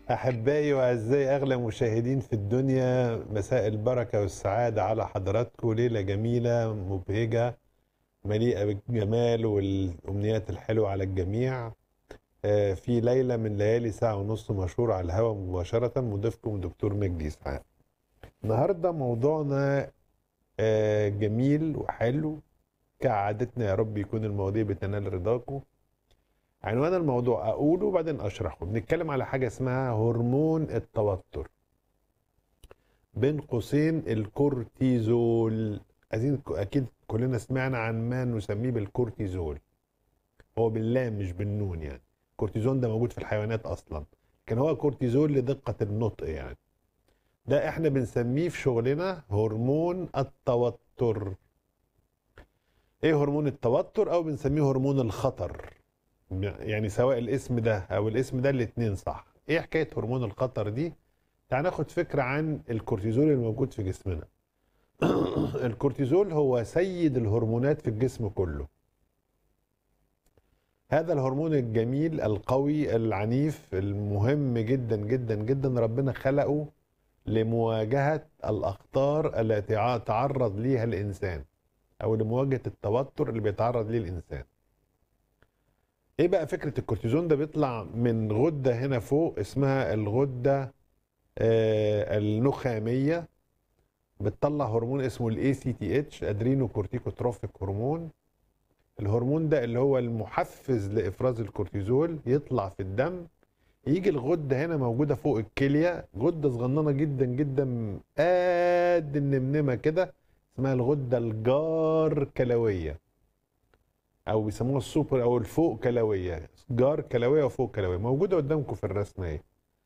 أحبائي وأعزائي أغلى مشاهدين في الدنيا مساء البركة والسعادة على حضراتكم ليلة جميلة مبهجة مليئة بالجمال والأمنيات الحلوة على الجميع آه، في ليلة من ليالي ساعة ونص مشهور على الهواء مباشرة مضيفكم دكتور مجدي إسحاق النهاردة موضوعنا آه، جميل وحلو كعادتنا يا رب يكون المواضيع بتنال رضاكم عنوان الموضوع اقوله وبعدين اشرحه بنتكلم على حاجه اسمها هرمون التوتر بين قوسين الكورتيزول عايزين اكيد كلنا سمعنا عن ما نسميه بالكورتيزول هو باللام مش بالنون يعني الكورتيزون ده موجود في الحيوانات اصلا لكن هو كورتيزول لدقه النطق يعني ده احنا بنسميه في شغلنا هرمون التوتر ايه هرمون التوتر او بنسميه هرمون الخطر يعني سواء الاسم ده او الاسم ده الاتنين صح ايه حكايه هرمون الخطر دي تعال ناخد فكره عن الكورتيزول الموجود في جسمنا الكورتيزول هو سيد الهرمونات في الجسم كله هذا الهرمون الجميل القوي العنيف المهم جدا جدا جدا ربنا خلقه لمواجهه الاخطار التي تعرض ليها الانسان او لمواجهه التوتر اللي بيتعرض ليه الانسان ايه بقى فكره الكورتيزون ده بيطلع من غده هنا فوق اسمها الغده آه النخاميه بتطلع هرمون اسمه الاي سي تي اتش ادرينو كورتيكوتروفيك هرمون الهرمون ده اللي هو المحفز لافراز الكورتيزول يطلع في الدم يجي الغده هنا موجوده فوق الكليه غده صغننه جدا جدا قد النمنمه كده اسمها الغده الجار كلويه او بيسموها السوبر او الفوق كلويه جار كلويه وفوق كلويه موجوده قدامكم في الرسمه اهي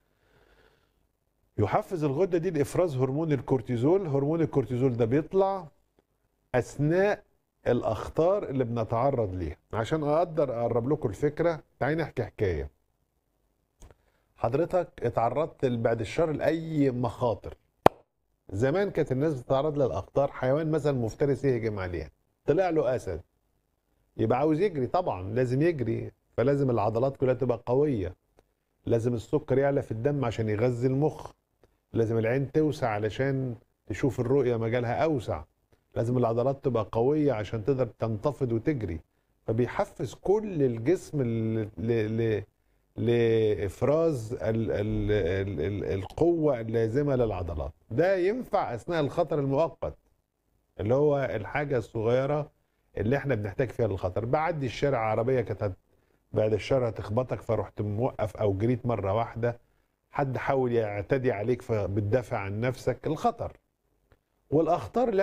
يحفز الغده دي لافراز هرمون الكورتيزول هرمون الكورتيزول ده بيطلع اثناء الاخطار اللي بنتعرض ليها عشان اقدر اقرب لكم الفكره تعالي نحكي حكايه حضرتك اتعرضت بعد الشر لاي مخاطر زمان كانت الناس بتتعرض للاخطار حيوان مثلا مفترس يهجم عليها طلع له اسد يبقى عاوز يجري طبعا لازم يجري فلازم العضلات كلها تبقى قويه لازم السكر يعلى في الدم عشان يغذي المخ لازم العين توسع علشان تشوف الرؤيه مجالها اوسع لازم العضلات تبقى قويه عشان تقدر تنتفض وتجري فبيحفز كل الجسم ل... ل... لافراز ال... ال... ال... ال... القوه اللازمه للعضلات ده ينفع اثناء الخطر المؤقت اللي هو الحاجه الصغيره اللي احنا بنحتاج فيها للخطر بعدي الشارع عربيه كانت بعد الشارع تخبطك فرحت موقف او جريت مره واحده حد حاول يعتدي عليك فبتدافع عن نفسك الخطر والاخطار اللي